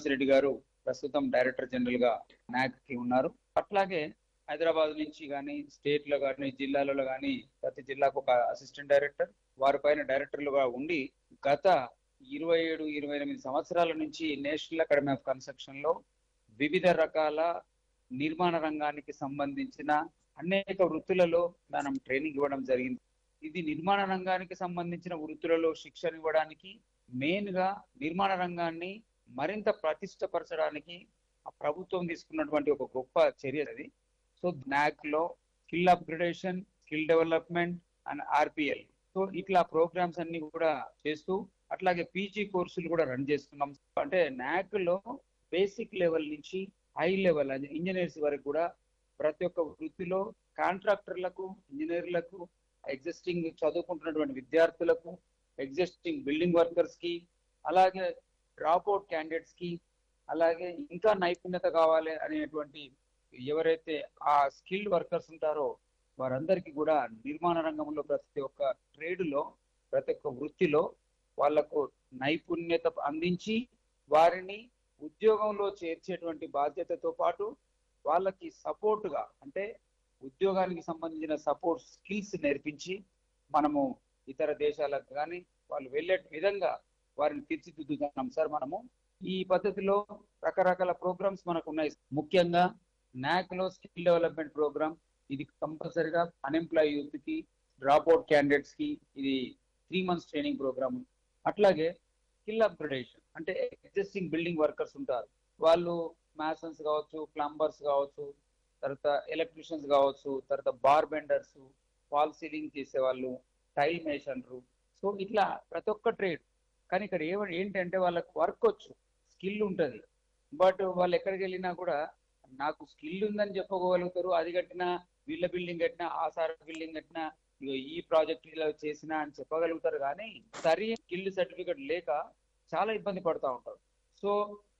శ్రీనివాసరెడ్డి గారు ప్రస్తుతం director general గా నాక్ కి ఉన్నారు అట్లాగే హైదరాబాద్ నుంచి కానీ స్టేట్ లో కానీ జిల్లాలలో కానీ ప్రతి జిల్లాకు ఒక అసిస్టెంట్ డైరెక్టర్ వారి పైన డైరెక్టర్లుగా ఉండి గత ఇరవై ఏడు ఇరవై ఎనిమిది సంవత్సరాల నుంచి నేషనల్ అకాడమీ ఆఫ్ కన్స్ట్రక్షన్ లో వివిధ రకాల నిర్మాణ రంగానికి సంబంధించిన అనేక వృత్తులలో మనం ట్రైనింగ్ ఇవ్వడం జరిగింది ఇది నిర్మాణ రంగానికి సంబంధించిన వృత్తులలో శిక్షణ ఇవ్వడానికి మెయిన్ గా నిర్మాణ రంగాన్ని మరింత ప్రతిష్టపరచడానికి ఆ ప్రభుత్వం తీసుకున్నటువంటి ఒక గొప్ప చర్య అది సో నాక్ లో skill upgradation skill development and RPL so ఇట్లా ప్రోగ్రామ్స్ అన్ని కూడా చేస్తూ అట్లాగే పీజీ కోర్సులు కూడా రన్ చేస్తున్నాం అంటే నాక్ లో బేసిక్ లెవెల్ నుంచి హై లెవెల్ ఇంజనీర్స్ వరకు కూడా ప్రతి ఒక్క వృత్తిలో కాంట్రాక్టర్లకు ఇంజనీర్లకు ఎగ్జిస్టింగ్ చదువుకుంటున్నటువంటి విద్యార్థులకు ఎగ్జిస్టింగ్ బిల్డింగ్ వర్కర్స్ కి అలాగే డ్రాప్ అవుట్ క్యాండిడేట్స్ కి అలాగే ఇంకా నైపుణ్యత కావాలి అనేటువంటి ఎవరైతే ఆ స్కిల్డ్ వర్కర్స్ ఉంటారో వారందరికీ కూడా నిర్మాణ రంగంలో ప్రతి ఒక్క ట్రేడ్ లో ప్రతి ఒక్క వృత్తిలో వాళ్లకు నైపుణ్యత అందించి వారిని ఉద్యోగంలో చేర్చేటువంటి బాధ్యతతో పాటు వాళ్ళకి సపోర్ట్ గా అంటే ఉద్యోగానికి సంబంధించిన సపోర్ట్ స్కిల్స్ నేర్పించి మనము ఇతర దేశాలకు కానీ వాళ్ళు వెళ్ళే విధంగా వారిని తీర్చిదిద్దుతున్నాం సార్ మనము ఈ పద్ధతిలో రకరకాల ప్రోగ్రామ్స్ మనకు ఉన్నాయి ముఖ్యంగా నాక్ లో స్కిల్ డెవలప్మెంట్ ప్రోగ్రామ్ ఇది కంపల్సరిగా అన్ఎంప్లాయ్ యూత్ కి డ్రాప్ అవుట్ క్యాండిడేట్స్ కి ఇది త్రీ మంత్స్ ట్రైనింగ్ ప్రోగ్రామ్ అట్లాగే స్కిల్ అప్గ్రేడేషన్ అంటే ఎగ్జిస్టింగ్ బిల్డింగ్ వర్కర్స్ ఉంటారు వాళ్ళు మ్యాసన్స్ కావచ్చు ప్లంబర్స్ కావచ్చు తర్వాత ఎలక్ట్రీషియన్స్ కావచ్చు తర్వాత బార్ బెండర్స్ ఫాల్ సీలింగ్ చేసే వాళ్ళు టైల్ మేషన్లు సో ఇట్లా ప్రతి ఒక్క ట్రేడ్ కానీ ఇక్కడ ఏమ ఏంటంటే వాళ్ళకి వర్క్ వచ్చు స్కిల్ ఉంటుంది బట్ వాళ్ళు ఎక్కడికి వెళ్ళినా కూడా నాకు స్కిల్ ఉందని చెప్పగలుగుతారు అది కట్టినా వీళ్ళ బిల్డింగ్ కట్టినా ఆ సార్ బిల్డింగ్ కట్టినా ఇగో ఈ ప్రాజెక్ట్ ఇలా చేసినా అని చెప్పగలుగుతారు కానీ సరి స్కిల్ సర్టిఫికెట్ లేక చాలా ఇబ్బంది పడుతూ ఉంటారు సో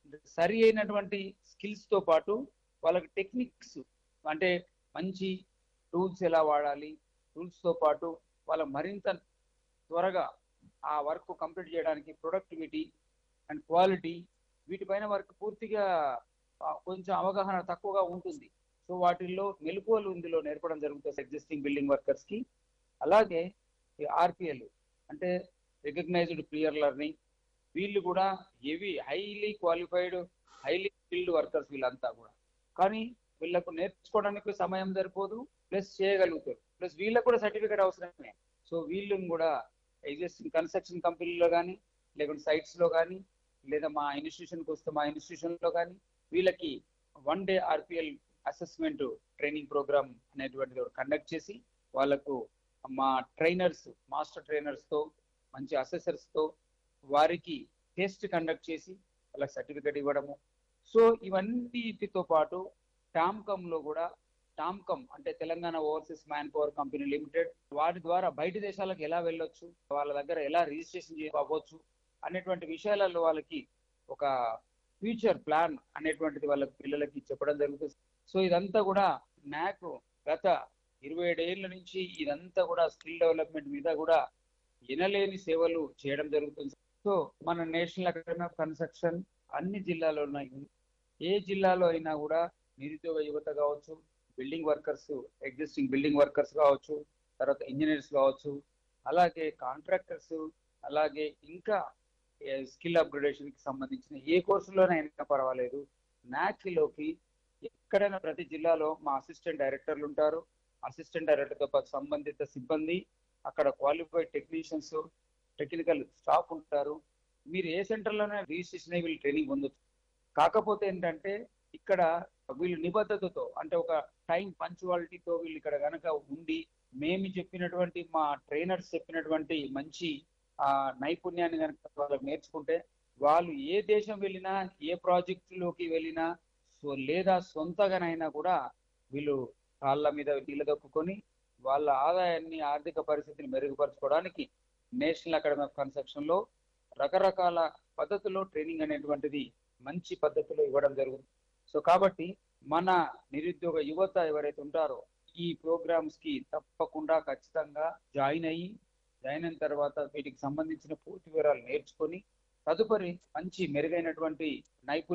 సరి అయినటువంటి స్కిల్స్ తో పాటు వాళ్ళకి టెక్నిక్స్ అంటే మంచి టూల్స్ ఎలా వాడాలి టూల్స్ తో పాటు వాళ్ళ మరింత త్వరగా ఆ వర్క్ కంప్లీట్ చేయడానికి ప్రొడక్టివిటీ అండ్ క్వాలిటీ వీటిపైన వర్క్ పూర్తిగా కొంచెం అవగాహన తక్కువగా ఉంటుంది సో వాటిల్లో మెలకువలు ఇందులో నేర్పడం జరుగుతుంది ఎగ్జిస్టింగ్ బిల్డింగ్ వర్కర్స్ కి అలాగే ఆర్పిఎల్ అంటే రికగ్నైజ్డ్ క్లియర్ లెర్నింగ్ వీళ్ళు కూడా heavy highly qualified highly skilled workers వీళ్ళంతా కూడా కానీ వీళ్ళకు నేర్చుకోవడానికి సమయం సరిపోదు ప్లస్ చేయగలుగుతారు ప్లస్ వీళ్ళకు కూడా సర్టిఫికేట్ అవసరమే సో వీళ్ళని కూడా ఎగ్జిస్టింగ్ కన్స్ట్రక్షన్ కంపెనీలో కానీ లేకుంటే సైట్స్ లో కానీ లేదా మా ఇన్స్టిట్యూషన్కి వస్తే మా ఇన్స్టిట్యూషన్ లో కానీ వీళ్ళకి one day RPL assessment training programme అనేటువంటిది కండక్ట్ చేసి వాళ్ళకు మా ట్రైనర్స్ మాస్టర్ ట్రైనర్స్ తో మంచి అసెసర్స్ తో వారికి టెస్ట్ కండక్ట్ చేసి వాళ్ళకి సర్టిఫికేట్ ఇవ్వడము సో ఇవన్నిటితో పాటు టామ్కమ్ లో కూడా టామ్కమ్ అంటే Telangana overseas manpower company limited వాటి ద్వారా బయట దేశాలకు ఎలా వెళ్ళొచ్చు వాళ్ళ దగ్గర ఎలా రిజిస్ట్రేషన్ అవ్వచ్చు అనేటువంటి విషయాలలో వాళ్ళకి ఒక ఫ్యూచర్ ప్లాన్ అనేటువంటిది వాళ్ళ పిల్లలకి చెప్పడం జరుగుతుంది సో ఇదంతా కూడా నాకు గత ఇరవై ఏడేళ్ల నుంచి ఇదంతా కూడా స్కిల్ డెవలప్మెంట్ మీద కూడా వినలేని సేవలు చేయడం జరుగుతుంది సో మన నేషనల్ అకాడమీ ఆఫ్ కన్స్ట్రక్షన్ అన్ని జిల్లాలో ఉన్నాయి ఏ జిల్లాలో అయినా కూడా నిరుద్యోగ యువత కావచ్చు building workers existing building workers కావచ్చు తర్వాత ఇంజనీర్స్ కావచ్చు అలాగే కాంట్రాక్టర్స్ అలాగే ఇంకా స్కిల్ అప్గ్రేడేషన్ కి సంబంధించిన ఏ కోర్సులోనైనా పర్వాలేదు నాక్లోకి ఎక్కడైనా ప్రతి జిల్లాలో మా అసిస్టెంట్ డైరెక్టర్లు ఉంటారు అసిస్టెంట్ డైరెక్టర్ తో పాటు సంబంధిత సిబ్బంది అక్కడ క్వాలిఫైడ్ టెక్నీషియన్స్ టెక్నికల్ స్టాఫ్ ఉంటారు మీరు ఏ సెంటర్లోనే రిజిస్ట్రేషన్ అయ్యి వీళ్ళు ట్రైనింగ్ పొందొచ్చు కాకపోతే ఏంటంటే ఇక్కడ వీళ్ళు నిబద్ధతతో అంటే ఒక టైం పంచువాలిటీతో వీళ్ళు ఇక్కడ గనక ఉండి మేము చెప్పినటువంటి మా ట్రైనర్స్ చెప్పినటువంటి మంచి ఆ నైపుణ్యాన్ని కనుక వాళ్ళకి నేర్చుకుంటే వాళ్ళు ఏ దేశం వెళ్ళినా ఏ ప్రాజెక్టులోకి వెళ్ళినా సో లేదా సొంతగానైనా కూడా వీళ్ళు కాళ్ళ మీద నిలదొక్కుని వాళ్ళ ఆదాయాన్ని ఆర్థిక పరిస్థితిని మెరుగుపరచుకోవడానికి నేషనల్ అకాడమీ ఆఫ్ కన్స్ట్రక్షన్ లో రకరకాల పద్ధతుల్లో ట్రైనింగ్ అనేటువంటిది మంచి పద్ధతిలో ఇవ్వడం జరుగుతుంది సో కాబట్టి మన నిరుద్యోగ యువత ఎవరైతే ఉంటారో ఈ ప్రోగ్రామ్స్ కి తప్పకుండా ఖచ్చితంగా జాయిన్ అయ్యి జాయిన్ అయిన తర్వాత వీటికి సంబంధించిన పూర్తి వివరాలు నేర్చుకొని తదుపరి మంచి మెరుగైనటువంటి నైపుణ్య